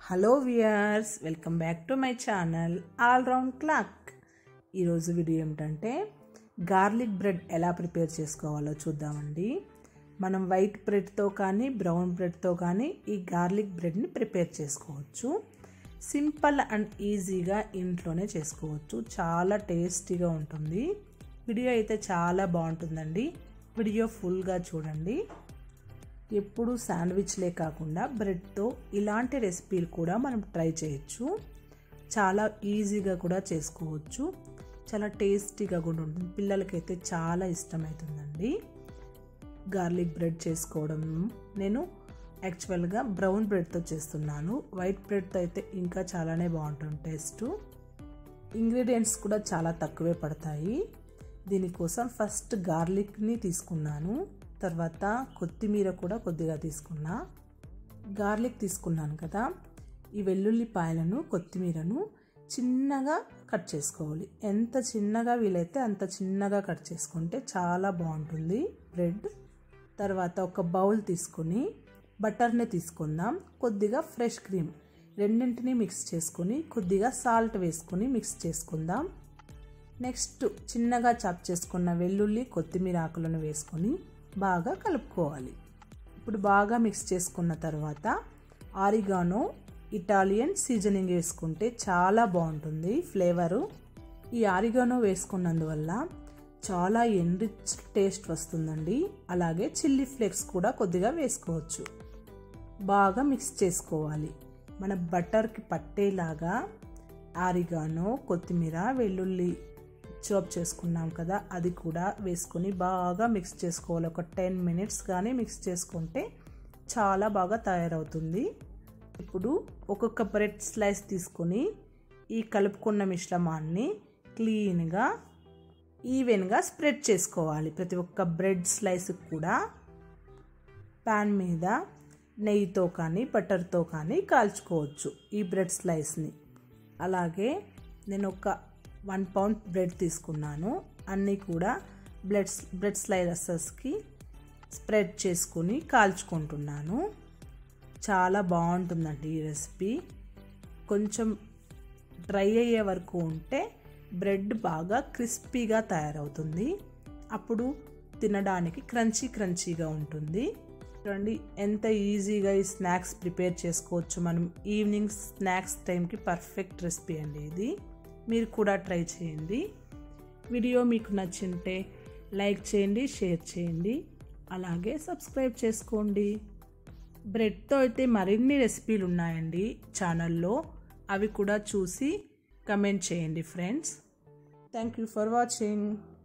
hello viewers welcome back to my channel all round clock ఈరోజు video ఏమిటంటే garlic bread ఎలా prepare చేసుకోవాలో చూద్దామండి మనం వైట్ బ్రెడ్తో కానీ బ్రౌన్ బ్రెడ్తో కానీ ఈ గార్లిక్ బ్రెడ్ని ప్రిపేర్ చేసుకోవచ్చు సింపుల్ అండ్ ఈజీగా ఇంట్లోనే చేసుకోవచ్చు చాలా టేస్టీగా ఉంటుంది వీడియో అయితే చాలా బాగుంటుందండి వీడియో ఫుల్గా చూడండి ఎప్పుడు శాండ్విచ్లే కాకుండా బ్రెడ్తో ఇలాంటి రెసిపీలు కూడా మనం ట్రై చేయొచ్చు చాలా ఈజీగా కూడా చేసుకోవచ్చు చాలా టేస్టీగా కూడా ఉంటుంది పిల్లలకైతే చాలా ఇష్టమవుతుందండి గార్లిక్ బ్రెడ్ చేసుకోవడం నేను యాక్చువల్గా బ్రౌన్ బ్రెడ్తో చేస్తున్నాను వైట్ బ్రెడ్తో అయితే ఇంకా చాలానే బాగుంటుంది టేస్ట్ ఇంగ్రీడియంట్స్ కూడా చాలా తక్కువే పడతాయి దీనికోసం ఫస్ట్ గార్లిక్ని తీసుకున్నాను తర్వాత కొత్తిమీర కూడా కొద్దిగా తీసుకున్నా గార్లిక్ తీసుకున్నాను కదా ఈ వెల్లుల్లిపాయలను కొత్తిమీరను చిన్నగా కట్ చేసుకోవాలి ఎంత చిన్నగా వీలైతే అంత చిన్నగా కట్ చేసుకుంటే చాలా బాగుంటుంది బ్రెడ్ తర్వాత ఒక బౌల్ తీసుకొని బటర్ని తీసుకుందాం కొద్దిగా ఫ్రెష్ క్రీమ్ రెండింటిని మిక్స్ చేసుకొని కొద్దిగా సాల్ట్ వేసుకొని మిక్స్ చేసుకుందాం నెక్స్ట్ చిన్నగా చాప్ చేసుకున్న వెల్లుల్లి కొత్తిమీర ఆకులను వేసుకొని బాగా కలుపుకోవాలి ఇప్పుడు బాగా మిక్స్ చేసుకున్న తర్వాత ఆరిగానో ఇటాలియన్ సీజనింగ్ వేసుకుంటే చాలా బాగుంటుంది ఫ్లేవరు ఈ ఆరిగానో వేసుకున్నందువల్ల చాలా ఎంరిచ్ టేస్ట్ వస్తుందండి అలాగే చిల్లీ ఫ్లేక్స్ కూడా కొద్దిగా వేసుకోవచ్చు బాగా మిక్స్ చేసుకోవాలి మన బటర్కి పట్టేలాగా ఆరిగానో కొత్తిమీర వెల్లుల్లి చాప్ చేసుకున్నాం కదా అది కూడా వేసుకొని బాగా మిక్స్ చేసుకోవాలి ఒక టెన్ మినిట్స్ కానీ మిక్స్ చేసుకుంటే చాలా బాగా తయారవుతుంది ఇప్పుడు ఒక్కొక్క బ్రెడ్ స్లైస్ తీసుకొని ఈ కలుపుకున్న మిశ్రమాన్ని క్లీన్గా ఈవెన్గా స్ప్రెడ్ చేసుకోవాలి ప్రతి ఒక్క బ్రెడ్ స్లైస్ కూడా ప్యాన్ మీద నెయ్యితో కానీ బటర్తో కానీ కాల్చుకోవచ్చు ఈ బ్రెడ్ స్లైస్ని అలాగే నేను ఒక వన్ పౌండ్ బ్రెడ్ తీసుకున్నాను అన్నీ కూడా బ్రెడ్ బ్రెడ్ స్లైసెస్కి స్ప్రెడ్ చేసుకుని కాల్చుకుంటున్నాను చాలా బాగుంటుందండి ఈ రెసిపీ కొంచెం డ్రై అయ్యే వరకు ఉంటే బ్రెడ్ బాగా క్రిస్పీగా తయారవుతుంది అప్పుడు తినడానికి క్రంచీ క్రంచీగా ఉంటుంది చూడండి ఎంత ఈజీగా ఈ స్నాక్స్ ప్రిపేర్ చేసుకోవచ్చు మనం ఈవినింగ్ స్నాక్స్ టైంకి పర్ఫెక్ట్ రెసిపీ అండి ఇది మీరు కూడా ట్రై చేయండి వీడియో మీకు నచ్చింటే లైక్ చేయండి షేర్ చేయండి అలాగే సబ్స్క్రైబ్ చేసుకోండి బ్రెడ్తో అయితే మరిన్ని రెసిపీలు ఉన్నాయండి ఛానల్లో అవి కూడా చూసి కమెంట్ చేయండి friends thank you for watching